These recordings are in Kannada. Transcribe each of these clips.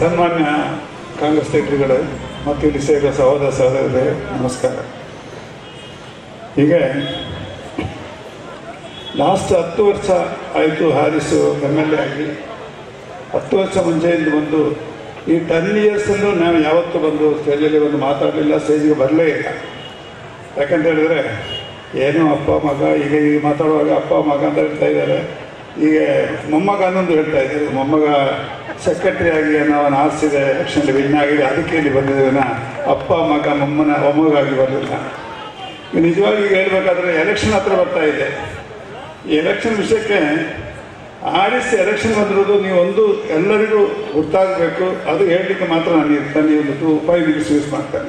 ಸನ್ಮಾನ್ಯ ಕಾಂಗ್ರೆಸ್ ಲೀಡರ್ಗಳೇ ಮತ್ತು ಇಲ್ಲಿ ಸೇರಿದ ಸಹೋದರ ಸಹೋದರರೇ ನಮಸ್ಕಾರ ಹೀಗೆ ಲಾಸ್ಟ್ ಹತ್ತು ವರ್ಷ ಆಯಿತು ಹಾರಿಸು ಎಮ್ ಎಲ್ ಎ ಆಗಿ ಹತ್ತು ವರ್ಷ ಮುಂಚೆಯಿಂದ ಬಂದು ಈ ಟೆನ್ ಇಯರ್ಸಲ್ಲೂ ನಾವು ಯಾವತ್ತೂ ಬಂದು ಸ್ಟೇಜಲ್ಲಿ ಬಂದು ಮಾತಾಡಲಿಲ್ಲ ಸ್ಟೇಜಿಗೆ ಬರಲೇ ಇಲ್ಲ ಯಾಕಂತ ಹೇಳಿದ್ರೆ ಏನೋ ಅಪ್ಪ ಮಗ ಈಗ ಈಗ ಮಾತಾಡುವಾಗ ಅಪ್ಪ ಮಗ ಅಂತ ಹೇಳ್ತಾ ಇದ್ದಾರೆ ಈಗ ಮೊಮ್ಮಗ ಅನ್ನೊಂದು ಹೇಳ್ತಾ ಇದ್ದಾರೆ ಮೊಮ್ಮಗ ಸೆಕ್ರೆಟರಿ ಆಗಿ ನಾವು ಆರಿಸಿದೆ ಎಲೆಕ್ಷನ್ ವಿನ್ ಆಗಿದೆ ಅದಕ್ಕೆ ಇಲ್ಲಿ ಬಂದಿದ್ದೇವೆ ಅಪ್ಪ ಮಗ ಮೊಮ್ಮನ ಮೊಮ್ಮಗಾಗಿ ಬರಲಿಲ್ಲ ನಿಜವಾಗಿ ಈಗ ಹೇಳ್ಬೇಕಾದ್ರೆ ಎಲೆಕ್ಷನ್ ಹತ್ರ ಬರ್ತಾ ಇದೆ ಈ ಎಲೆಕ್ಷನ್ ವಿಷಯಕ್ಕೆ ಆರಿಸಿ ಎಲೆಕ್ಷನ್ ಬಂದಿರೋದು ನೀವು ಒಂದು ಎಲ್ಲರಿಗೂ ಗೊತ್ತಾಗಬೇಕು ಅದು ಹೇಳಲಿಕ್ಕೆ ಮಾತ್ರ ನಾನು ಇರ್ತಾನೆ ಒಂದು ಟೂ ಫೈವ್ ಮಿನಿಟ್ಸ್ ಯೂಸ್ ಮಾಡ್ತೇನೆ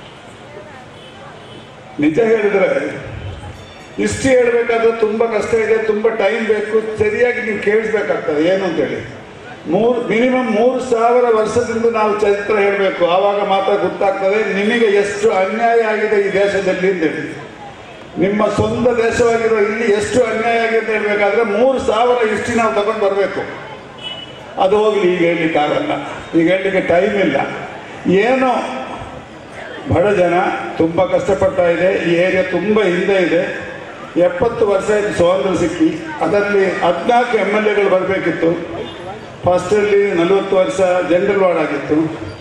ನಿಜ ಹೇಳಿದ್ರೆ ಇಷ್ಟು ಹೇಳಬೇಕಾದ್ರೆ ತುಂಬ ಕಷ್ಟ ಇದೆ ತುಂಬ ಟೈಮ್ ಬೇಕು ಸರಿಯಾಗಿ ನೀವು ಕೇಳಿಸ್ಬೇಕಾಗ್ತದೆ ಏನು ಅಂತೇಳಿ ಮೂರು ಮಿನಿಮಮ್ ಮೂರು ಸಾವಿರ ವರ್ಷದಿಂದ ನಾವು ಚರಿತ್ರೆ ಹೇಳಬೇಕು ಆವಾಗ ಮಾತ್ರ ಗೊತ್ತಾಗ್ತದೆ ನಿಮಗೆ ಎಷ್ಟು ಅನ್ಯಾಯ ಆಗಿದೆ ಈ ದೇಶದಲ್ಲಿ ಅಂತೇಳಿ ನಿಮ್ಮ ಸ್ವಂತ ದೇಶವಾಗಿರೋ ಇಲ್ಲಿ ಎಷ್ಟು ಅನ್ಯಾಯ ಆಗಿದೆ ಅಂತ ಹೇಳ್ಬೇಕಾದ್ರೆ ಮೂರು ಸಾವಿರ ಇಷ್ಟು ನಾವು ತಗೊಂಡು ಬರಬೇಕು ಅದು ಹೋಗ್ಲಿ ಈಗ ಹೇಳಲಿಕ್ಕೆ ಆಗಲ್ಲ ಈಗ ಹೇಳಲಿಕ್ಕೆ ಟೈಮ್ ಇಲ್ಲ ಏನೋ ಬಡ ಜನ ತುಂಬ ಕಷ್ಟಪಡ್ತಾ ಇದೆ ಈ ಏರಿಯಾ ತುಂಬ ಹಿಂದೆ ಇದೆ ಎಪ್ಪತ್ತು ವರ್ಷ ಆಯ್ತು ಸ್ವಾತಂತ್ರ್ಯ ಸಿಕ್ಕಿ ಅದರಲ್ಲಿ ಹದಿನಾಲ್ಕು ಎಮ್ ಎಲ್ ಎಗಳು ಬರಬೇಕಿತ್ತು ಫಸ್ಟಲ್ಲಿ ನಲವತ್ತು ವರ್ಷ ಜನರಲ್ ವಾರ್ಡ್ ಆಗಿತ್ತು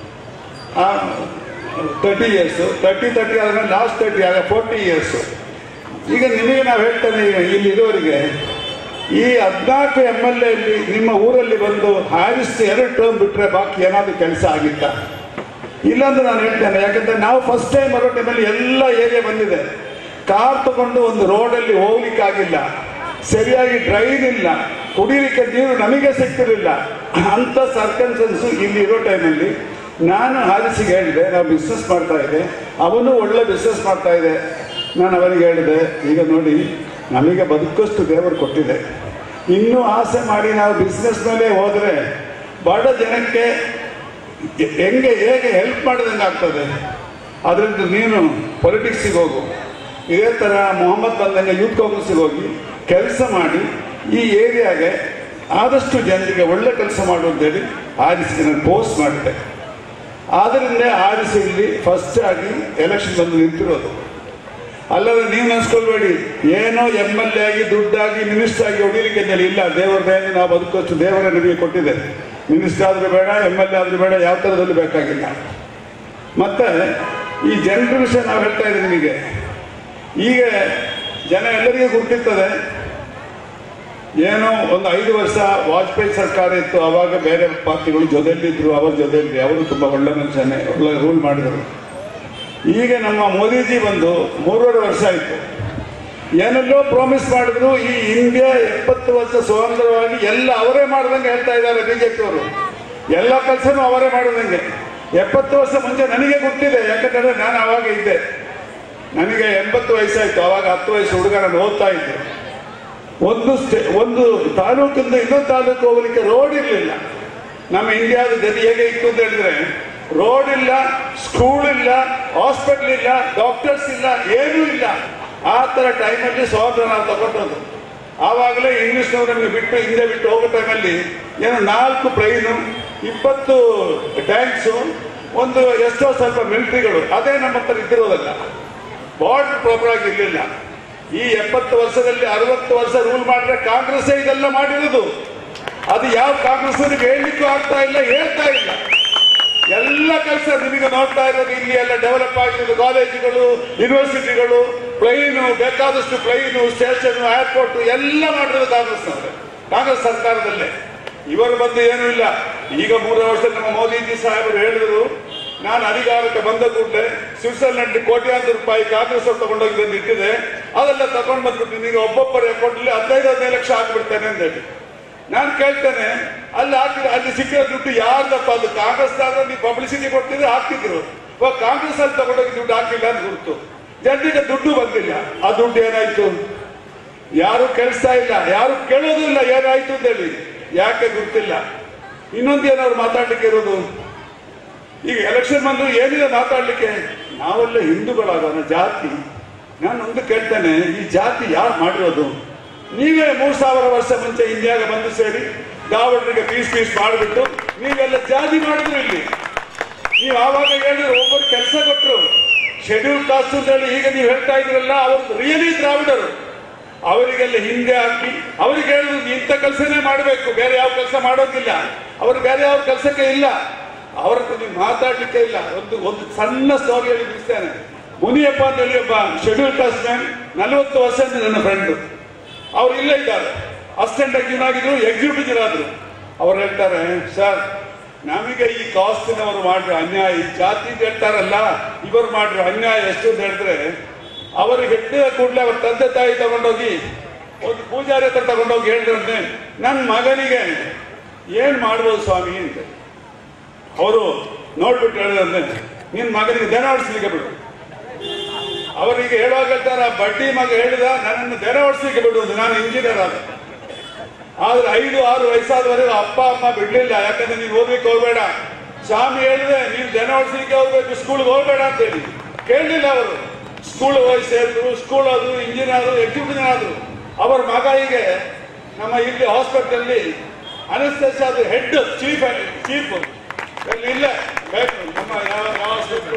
ತರ್ಟಿ ಇಯರ್ಸು ತರ್ಟಿ ತರ್ಟಿ ಆದಮೇಲೆ ಲಾಸ್ಟ್ ತರ್ಟಿ ಆಗ ಫೋರ್ಟಿ ಇಯರ್ಸು ಈಗ ನಿಮಗೆ ನಾವು ಹೇಳ್ತಾನೆ ಈಗ ಇಲ್ಲಿ ಇರೋರಿಗೆ ಈ ಹದಿನಾಲ್ಕು ಎಮ್ ಎಲ್ ಎಲ್ಲಿ ನಿಮ್ಮ ಊರಲ್ಲಿ ಬಂದು ಹಾರಿಸಿ ಎರಡು ಟರ್ಮ್ ಬಿಟ್ಟರೆ ಬಾಕಿ ಏನಾದರೂ ಕೆಲಸ ಆಗಿತ್ತಾ ಇಲ್ಲಾಂದ್ರೆ ನಾನು ಹೇಳ್ತೇನೆ ಯಾಕಂದ್ರೆ ನಾವು ಫಸ್ಟ್ ಟೈಮ್ ಬರೋ ಟೈಮಲ್ಲಿ ಎಲ್ಲ ಏರಿಯಾ ಬಂದಿದೆ ಕಾರ್ ತಗೊಂಡು ಒಂದು ರೋಡಲ್ಲಿ ಹೋಗ್ಲಿಕ್ಕಾಗಿಲ್ಲ ಸರಿಯಾಗಿ ಡ್ರೈನ್ ಇಲ್ಲ ಕುಡಿಲಿಕ್ಕೆ ನೀರು ನಮಗೆ ಸಿಗ್ತಿರಲಿಲ್ಲ ಅಂತ ಸರ್ಕನ್ಸನ್ಸು ಇಲ್ಲಿ ಇರೋ ಟೈಮಲ್ಲಿ ನಾನು ಹಾರಿಸಿಗೆ ಹೇಳಿದೆ ನಾವು ಬಿಸ್ನೆಸ್ ಮಾಡ್ತಾ ಇದ್ದೆ ಅವನು ಒಳ್ಳೆ ಬಿಸ್ನೆಸ್ ಮಾಡ್ತಾ ಇದೆ ನಾನು ಅವನಿಗೆ ಹೇಳಿದೆ ಈಗ ನೋಡಿ ನಮಗೆ ಬದುಕಷ್ಟು ದೇವರು ಕೊಟ್ಟಿದೆ ಇನ್ನೂ ಆಸೆ ಮಾಡಿ ನಾವು ಬಿಸ್ನೆಸ್ ಮೇಲೆ ಹೋದರೆ ಬಡ ಜನಕ್ಕೆ ಹೆಂಗೆ ಹೇಗೆ ಹೆಲ್ಪ್ ಮಾಡಿದಂಗೆ ಆಗ್ತದೆ ಅದರಿಂದ ನೀನು ಪೊಲಿಟಿಕ್ಸಿಗೆ ಹೋಗು ಇದೇ ಥರ ಮೊಹಮ್ಮದ್ ಬಂದಂಗೆ ಯೂತ್ ಕಾಂಗ್ರೆಸ್ಸಿಗೆ ಹೋಗಿ ಕೆಲಸ ಮಾಡಿ ಈ ಏರಿಯಾಗೆ ಆದಷ್ಟು ಜನರಿಗೆ ಒಳ್ಳೆ ಕೆಲಸ ಮಾಡು ಅಂತೇಳಿ ಆರಿಸಿ ನಾನು ಪೋಸ್ಟ್ ಮಾಡಿದೆ ಆದ್ದರಿಂದ ಆರಿಸಿ ಇಲ್ಲಿ ಫಸ್ಟ್ ಆಗಿ ಎಲೆಕ್ಷನ್ ಬಂದು ನಿಂತಿರೋದು ಅಲ್ಲದೆ ನೀವು ನೆನೆಸ್ಕೊಳ್ಬೇಡಿ ಏನೋ ಎಮ್ ಎಲ್ ಎ ಆಗಿ ದುಡ್ಡಾಗಿ ಮಿನಿಸ್ಟರ್ ಆಗಿ ಹೊಡಿಲಿಕ್ಕೆ ಅಂತೇಳಿ ಇಲ್ಲ ದೇವರ ದಯೆಯಿಂದ ನಾವು ಬದುಕಷ್ಟು ದೇವರ ನಿಮಗೆ ಕೊಟ್ಟಿದೆ ಮಿನಿಸ್ಟರ್ ಆದರೂ ಬೇಡ ಎಮ್ ಎಲ್ ಎ ಆದರೂ ಬೇಡ ಯಾವ ಥರದಲ್ಲೂ ಬೇಕಾಗಿಲ್ಲ ಮತ್ತೆ ಈ ಜನರ ವಿಷಯ ನಾವು ಹೇಳ್ತಾ ಇದ್ದೀವಿ ನಿಮಗೆ ಈಗ ಜನ ಎಲ್ಲರಿಗೂ ಗುರುತಿರ್ತದೆ ಏನೋ ಒಂದು ಐದು ವರ್ಷ ವಾಜಪೇಯಿ ಸರ್ಕಾರ ಇತ್ತು ಅವಾಗ ಬೇರೆ ಪಾರ್ಟಿಗಳು ಜೊತೆಯಲ್ಲಿದ್ದರು ಅವರ ಜೊತೆಯಲ್ಲಿ ಅವರು ತುಂಬ ಒಳ್ಳೆ ಮನುಷ್ಯನೇ ಒಳ್ಳೆ ರೂಲ್ ಮಾಡಿದರು ಈಗ ನಮ್ಮ ಮೋದಿಜಿ ಬಂದು ಮೂರುವರೆ ವರ್ಷ ಆಯಿತು ಏನೆಲ್ಲೋ ಪ್ರಾಮಿಸ್ ಮಾಡಿದ್ರು ಈ ಇಂಡಿಯಾ ಎಪ್ಪತ್ತು ವರ್ಷ ಸ್ವತಂತ್ರವಾಗಿ ಎಲ್ಲ ಅವರೇ ಮಾಡ್ದಂಗೆ ಹೇಳ್ತಾ ಇದ್ದಾರೆ ಬಿಜೆಪಿಯವರು ಎಲ್ಲ ಕೆಲಸನೂ ಅವರೇ ಮಾಡಿದಂಗೆ ಎಪ್ಪತ್ತು ವರ್ಷ ಮುಂಚೆ ನನಗೆ ಗೊತ್ತಿದೆ ಯಾಕಂತಂದ್ರೆ ನಾನು ಅವಾಗ ಇದ್ದೆ ನನಗೆ ಎಂಬತ್ತು ವಯಸ್ಸಾಯ್ತು ಅವಾಗ ಹತ್ತು ವಯಸ್ಸು ಹುಡುಗ ನಾನು ಓದ್ತಾ ಇದ್ದೆ ಒಂದು ಸ್ಟೇ ಒಂದು ತಾಲೂಕಿಂದ ಇನ್ನೊಂದು ತಾಲೂಕು ಹೋಗ್ಲಿಕ್ಕೆ ರೋಡ್ ಇರಲಿಲ್ಲ ನಮ್ಮ ಇಂಡಿಯಾದ ಗತಿ ಹೇಗೆ ಇತ್ತು ಅಂತ ಹೇಳಿದ್ರೆ ರೋಡ್ ಇಲ್ಲ ಸ್ಕೂಲ್ ಇಲ್ಲ ಹಾಸ್ಪಿಟಲ್ ಇಲ್ಲ ಡಾಕ್ಟರ್ಸ್ ಇಲ್ಲ ಏನೂ ಇಲ್ಲ ಆ ಥರ ಟೈಮಲ್ಲಿ ಸ್ವಾತಂತ್ರ್ಯ ನಾವು ತಗೊಂಡದ್ದು ಆವಾಗಲೇ ಇಂಗ್ಲಿಷ್ನವ್ರು ನಮಗೆ ಬಿಟ್ಟು ಹಿಂದೆ ಬಿಟ್ಟು ಹೋಗೋ ಟೈಮಲ್ಲಿ ಏನು ನಾಲ್ಕು ಪ್ಲೈನು ಇಪ್ಪತ್ತು ಟ್ಯಾಂಕ್ಸು ಒಂದು ಎಷ್ಟೋ ಸ್ವಲ್ಪ ಮಿಲಿಟರಿಗಳು ಅದೇ ನಮ್ಮ ಹತ್ರ ಇದ್ದಿರೋದಲ್ಲ ಬಾರ್ಡರ್ ಪ್ರಾಪರ್ ಆಗಿ ಇರಲಿಲ್ಲ ಈ ಎಪ್ಪತ್ತು ವರ್ಷದಲ್ಲಿ ಅರವತ್ತು ವರ್ಷ ರೂಲ್ ಮಾಡಿದ್ರೆ ಕಾಂಗ್ರೆಸ್ಸೇ ಇದೆಲ್ಲ ಮಾಡಿರೋದು ಅದು ಯಾವ ಕಾಂಗ್ರೆಸ್ ಹೇಳಲಿಕ್ಕೂ ಆಗ್ತಾ ಇಲ್ಲ ಹೇಳ್ತಾ ಇಲ್ಲ ಎಲ್ಲ ಕೆಲಸ ನಿಮಗೆ ನೋಡ್ತಾ ಇರೋದು ಇಲ್ಲಿ ಎಲ್ಲ ಡೆವಲಪ್ ಆಗಿರೋದು ಕಾಲೇಜುಗಳು ಯೂನಿವರ್ಸಿಟಿಗಳು ಪ್ಲೈನು ಬೇಕಾದಷ್ಟು ಪ್ಲೈನು ಸ್ಟೇಷನ್ ಏರ್ಪೋರ್ಟ್ ಎಲ್ಲ ಮಾಡಿರೋದು ಕಾಂಗ್ರೆಸ್ನವ್ರೆ ಕಾಂಗ್ರೆಸ್ ಸರ್ಕಾರದಲ್ಲೇ ಇವರು ಬಂದು ಏನೂ ಇಲ್ಲ ಈಗ ಮೂರು ವರ್ಷ ನಮ್ಮ ಮೋದಿಜಿ ಸಾಹೇಬರು ಹೇಳಿದ್ರು ನಾನು ಅಧಿಕಾರಕ್ಕೆ ಬಂದ ಕೂಡಲೇ ಸ್ವಿಟ್ಜರ್ಲೆಂಡ್ ಕೋಟ್ಯಾಂತರ ರೂಪಾಯಿ ಕಾಂಗ್ರೆಸ್ ಅವ್ರು ತಗೊಂಡೋಗಿ ಬಂದು ಇಟ್ಟಿದೆ ಅದೆಲ್ಲ ತಗೊಂಡು ಬಂದ್ಬಿಟ್ಟು ನಿಮಗೆ ಒಬ್ಬೊಬ್ಬರ ಅಕೌಂಟಲ್ಲಿ ಹದಿನೈದು ಹದಿನೈದು ಲಕ್ಷ ಹಾಕ್ಬಿಡ್ತೇನೆ ಅಂತ ಹೇಳಿ ನಾನು ಕೇಳ್ತೇನೆ ಅಲ್ಲಿ ಹಾಕಿದ ಅಲ್ಲಿ ಸಿಕ್ಕಿರೋ ದುಡ್ಡು ಯಾರ್ದಪ್ಪ ಅದು ಕಾಂಗ್ರೆಸ್ದಾಗ ನೀವು ಪಬ್ಲಿಸಿಟಿ ಕೊಡ್ತಿದ್ರೆ ಹಾಕ್ತಿದ್ರು ಇವಾಗ ಕಾಂಗ್ರೆಸ್ ಅಲ್ಲಿ ತಗೊಂಡೋಗಿ ದುಡ್ಡು ಹಾಕಿಲ್ಲ ಅಂತ ಗುರುತು ಜನರಿಗೆ ದುಡ್ಡು ಬಂದಿಲ್ಲ ಆ ದುಡ್ಡು ಏನಾಯ್ತು ಯಾರು ಕೇಳಿಸ್ತಾ ಇಲ್ಲ ಯಾರು ಕೇಳೋದು ಇಲ್ಲ ಏನಾಯ್ತು ಅಂತ ಹೇಳಿ ಯಾಕೆ ಗೊತ್ತಿಲ್ಲ ಇನ್ನೊಂದು ಏನಾದ್ರು ಮಾತಾಡ್ಲಿಕ್ಕೆ ಇರೋದು ಈಗ ಎಲೆಕ್ಷನ್ ಬಂದು ಏನಿದೆ ಮಾತಾಡ್ಲಿಕ್ಕೆ ನಾವೆಲ್ಲ ಹಿಂದೂಗಳಾಗೋಣ ಜಾತಿ ನಾನು ಒಂದು ಕೇಳ್ತೇನೆ ಈ ಜಾತಿ ಯಾರು ಮಾಡಿರೋದು ನೀವೇ ಮೂರು ಸಾವಿರ ವರ್ಷ ಮುಂಚೆ ಇಂಡಿಯಾಗೆ ಬಂದು ಸೇರಿ ದಾವಣರಿಗೆ ಪೀಸ್ ಪೀಸ್ ಮಾಡಿಬಿಟ್ಟು ನೀವೆಲ್ಲ ಜಾತಿ ಮಾಡಿದ್ರು ಇಲ್ಲಿ ನೀವು ಆವಾಗ ಹೇಳಿದ್ರು ಒಬ್ಬರು ಕೆಲಸ ಕೊಟ್ಟರು ಶೆಡ್ಯೂಲ್ ಕಾಸ್ಟ್ ಅಂತ ಹೇಳಿ ಈಗ ನೀವು ಹೇಳ್ತಾ ಇದ್ರಲ್ಲ ಅವರು ರಿಯಲಿ ದ್ರಾವಿಡರು ಅವರಿಗೆಲ್ಲ ಹಿಂದೆ ಹಾಕಿ ಅವ್ರಿಗೆ ಹೇಳಿದ್ರು ನೀವ್ ಇಂಥ ಕೆಲಸನೇ ಮಾಡಬೇಕು ಬೇರೆ ಯಾವ ಕೆಲಸ ಮಾಡೋದಿಲ್ಲ ಅವರು ಬೇರೆ ಯಾವ ಕೆಲಸಕ್ಕೆ ಇಲ್ಲ ಅವ್ರ ಹತ್ರ ನೀವು ಮಾತಾಡ್ಲಿಕ್ಕೆ ಇಲ್ಲ ಒಂದು ಒಂದು ಸಣ್ಣ ಸ್ಟೋರಿ ಹೇಳಿ ಮುಗಿಸ್ತೇನೆ ಮುನಿಯಪ್ಪ ಅಂತ ಹೇಳಿ ಒಬ್ಬ ಶೆಡ್ಯೂಲ್ ಕಾಸ್ಟ್ ಮ್ಯಾನ್ ನಲವತ್ತು ವರ್ಷದಿಂದ ನನ್ನ ಫ್ರೆಂಡು ಅವ್ರು ಇಲ್ಲೇ ಇದ್ದಾರೆ ಅಸಿಸ್ಟೆಂಟ್ ಆಗಿದ್ರು ಎಕ್ಸಿಕ್ಯೂಟಿವ್ ಆದ್ರು ಅವ್ರು ಹೇಳ್ತಾರೆ ಸರ್ ನಮಗೆ ಈ ಕಾಸ್ಟಿನವರು ಮಾಡಿರೋ ಅನ್ಯಾಯ ಈ ಜಾತಿ ಅಂತ ಹೇಳ್ತಾರಲ್ಲ ಇವರು ಮಾಡಿರೋ ಅನ್ಯಾಯ ಎಷ್ಟು ಅಂತ ಹೇಳಿದ್ರೆ ಅವರಿಗೆ ಹೆಟ್ಟಿದ ಕೂಡಲೇ ಅವ್ರ ತಂದೆ ತಾಯಿ ತಗೊಂಡೋಗಿ ಒಂದು ಪೂಜಾರಿ ಹತ್ರ ತಗೊಂಡೋಗಿ ಹೇಳಿದ್ರಂತೆ ನನ್ನ ಮಗನಿಗೆ ಏನ್ ಮಾಡ್ಬೋದು ಸ್ವಾಮಿ ಅಂತ ಅವರು ನೋಡ್ಬಿಟ್ಟು ಹೇಳಿದ್ರಂತೆ ನಿನ್ ಮಗನಿಗೆ ದನ ಓಡಿಸ್ಲಿಕ್ಕೆ ಬಿಡು ಅವರಿಗೆ ಹೇಳುವಾಗ ಹೇಳ್ತಾರ ಬಡ್ಡಿ ಮಗ ಹೇಳಿದ ನನ್ನನ್ನು ದನ ಓಡಿಸ್ಲಿಕ್ಕೆ ಬಿಡುವುದು ನಾನು ಇಂಜಿನಿಯರ್ ಆದ ಆದ್ರೆ ಐದು ಆರು ವಯಸ್ಸಾದವರೆಗೂ ಅಪ್ಪ ಅಮ್ಮ ಬಿಡ್ಲಿಲ್ಲ ಯಾಕಂದ್ರೆ ನೀನು ಹೋಗ್ಲಿಕ್ಕೆ ಹೋಗ್ಬೇಡ ಸ್ವಾಮಿ ಹೇಳಿದೆ ನೀನು ದನ ಓಡಿಸ್ಲಿಕ್ಕೆ ಹೋಗ್ಬೇಕು ಸ್ಕೂಲ್ಗೆ ಹೋಗ್ಬೇಡ ಅಂತ ಹೇಳಿ ಕೇಳಲಿಲ್ಲ ಅವರು ಸ್ಕೂಲ್ ಹೋಗಿ ಸೇರಿದ್ರು ಸ್ಕೂಲ್ ಆದ್ರು ಇಂಜಿನಿಯರ್ ಎಕ್ಸಿಕ್ಯೂಟಿವ್ ಆದ್ರು ಅವರ ಮಗ ಹೀಗೆ ನಮ್ಮ ಇಲ್ಲಿ ಹಾಸ್ಪಿಟಲ್ ಅನಸ್ತೇಶ ಅದು ಹೆಡ್ ಚೀಫ್ ಚೀಫ್ ಇಲ್ಲಿ ಇಲ್ಲ ಬೇಕು ನಮ್ಮ ಯಾವ ಯಾವ ಹಾಸ್ಪಿಟಲ್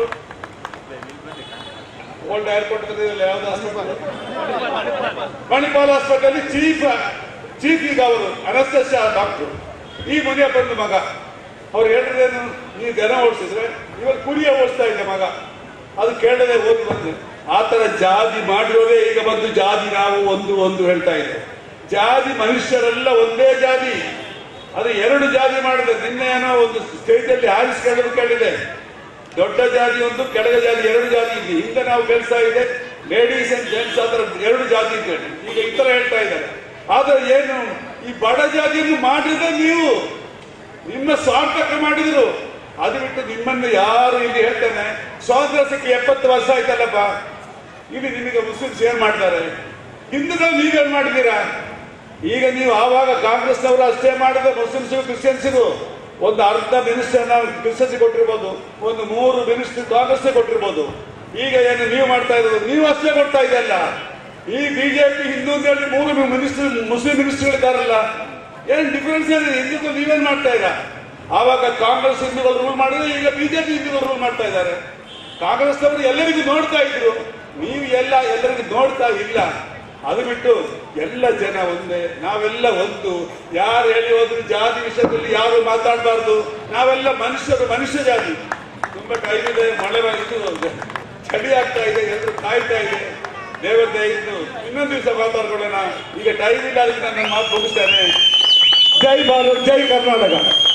ಓಲ್ಡ್ ಏರ್ಪೋರ್ಟ್ ಯಾವ್ದು hospital Manipal hospital chief chief ಈಗ ಅವರು ಅನಸ್ತೇಶ ಡಾಕ್ಟರ್ ಈ ಮುನಿಯ ಬಂದು ಮಗ ಅವ್ರು ಹೇಳಿದ್ರೇನು ನೀ ದನ ಓಡಿಸಿದ್ರೆ ಇವಾಗ ಕುರಿಯ ಓಡಿಸ್ತಾ ಇದ್ದೆ ಮಗ ಅದು ಕೇಳದೆ ಓದಿ ಬಂದೆ ಆ ತರ ಜಾತಿ ಮಾಡಿರೋದೇ ಈಗ ಬಂದು ಜಾತಿ ನಾವು ಒಂದು ಒಂದು ಹೇಳ್ತಾ ಇದೆ ಜಾತಿ ಮನುಷ್ಯರೆಲ್ಲ ಒಂದೇ ಜಾತಿ ಅದು ಎರಡು ಜಾತಿ ಮಾಡಿದೆ ನಿನ್ನೆ ಏನೋ ಒಂದು ಸ್ಟೇಜ್ ಅಲ್ಲಿ ಹಾರಿಸ್ ಕೇಳೋದು ಕೇಳಿದೆ ದೊಡ್ಡ ಜಾತಿ ಒಂದು ಕೆಳಗ ಜಾತಿ ಎರಡು ಜಾತಿ ಇದೆ ಹಿಂದೆ ನಾವು ಕೇಳಿಸ್ತಾ ಇದೆ ಲೇಡೀಸ್ ಅಂಡ್ ಜೆಂಟ್ಸ್ ಆತರ ಎರಡು ಜಾತಿ ಅಂತ ಹೇಳಿ ಈಗ ಈ ತರ ಹೇಳ್ತಾ ಇದ್ದಾರೆ ಆದ್ರೆ ಏನು ಈ ಬಡ ಜಾತಿಯನ್ನು ಮಾಡಿದ್ರೆ ನೀವು ನಿಮ್ಮ ಸ್ವಾರ್ಥಕ್ಕೆ ಮಾಡಿದ್ರು ಅದು ಬಿಟ್ಟು ನಿಮ್ಮನ್ನು ಯಾರು ಇಲ್ಲಿ ಹೇಳ್ತಾನೆ ಸ್ವಾತಂತ್ರ್ಯಕ್ಕೆ ಎಪ್ಪತ್ತು ವರ್ಷ ಆಯ್ತಲ್ಲಪ್ಪ ಇಲ್ಲಿ ನಿಮಗೆ ಮುಸ್ಲಿಮ್ಸ್ ಏನ್ ಮಾಡ್ತಾರೆ ಹಿಂದೂಗಳು ನೀವೇನ್ ಮಾಡಿದ್ದೀರಾ ಈಗ ನೀವು ಆವಾಗ ಕಾಂಗ್ರೆಸ್ನವರು ಅಷ್ಟೇ ಮಾಡಿದ ಮುಸ್ಲಿಮ್ಸ್ ಕ್ರಿಶ್ಚಿಯನ್ಸ್ಗೂ ಒಂದು ಅರ್ಧ ಮಿನಿಸ್ಟರ್ ನಾವು ಕ್ರಿಶ್ಚಿಯನ್ಸ್ ಕೊಟ್ಟಿರ್ಬೋದು ಒಂದು ಮೂರು ಮಿನಿಸ್ಟರ್ ಕಾಂಗ್ರೆಸ್ ಕೊಟ್ಟಿರ್ಬೋದು ಈಗ ಏನು ನೀವು ಮಾಡ್ತಾ ಇರೋದು ನೀವು ಅಷ್ಟೇ ಕೊಡ್ತಾ ಇದೆಯಲ್ಲ ಈ ಬಿಜೆಪಿ ಹಿಂದೂ ಅಂತ ಹೇಳಿ ಮೂರು ಮಿನಿಸ್ಟರ್ ಮುಸ್ಲಿಂ ಮಿನಿಸ್ಟರ್ಗಳಿದ್ದಾರಲ್ಲ ಏನ್ ಡಿಫರೆನ್ಸ್ ಏನಿದೆ ಹಿಂದೂಗಳು ನೀವೇನ್ ಮಾಡ್ತಾ ಇದ್ದೀರಾ ಆವಾಗ ಕಾಂಗ್ರೆಸ್ ಹಿಂದೂಗಳು ರೂಲ್ ಮಾಡಿದ್ರೆ ಈಗ ಬಿಜೆಪಿ ಹಿಂದೂಗಳು ರೂಲ್ ಮಾಡ್ತಾ ಇದ್ದಾರೆ ಕಾಂಗ್ರೆಸ್ನವರು ಎಲ್ಲರಿಗೂ ನೋಡ್ತಾ ಇದ್ರು ನೀವು ಎಲ್ಲ ಎಲ್ಲರಿಗೂ ನೋಡ್ತಾ ಇಲ್ಲ ಅದು ಬಿಟ್ಟು ಎಲ್ಲ ಜನ ಒಂದೇ ನಾವೆಲ್ಲ ಒಂದು ಯಾರು ಹೇಳಿ ಹೋದ್ರು ಜಾತಿ ವಿಷಯದಲ್ಲಿ ಯಾರು ಮಾತಾಡಬಾರ್ದು ನಾವೆಲ್ಲ ಮನುಷ್ಯರು ಮನುಷ್ಯ ಜಾತಿ ತುಂಬಾ ಟೈಮ್ ಇದೆ ಮಳೆ ಬ- ಇದು ಚಳಿ ಆಗ್ತಾ ಇದೆ ಎಲ್ಲರೂ ಕಾಯ್ತಾ ಇದೆ ದೇವರ ದಯವಿಟ್ಟು ಇನ್ನೊಂದು ದಿವಸ ಮಾತಾಡ್ಕೊಳ್ಳೋಣ ಈಗ ಟೈಮ್ ಇಲ್ಲ ಅದಕ್ಕೆ ನಾನು ನನ್ನ ಮಾತು ಮುಗಿಸ್ತೇನೆ ಜೈ ಭಾರತ್ ಜೈ ಕರ್ನಾಟಕ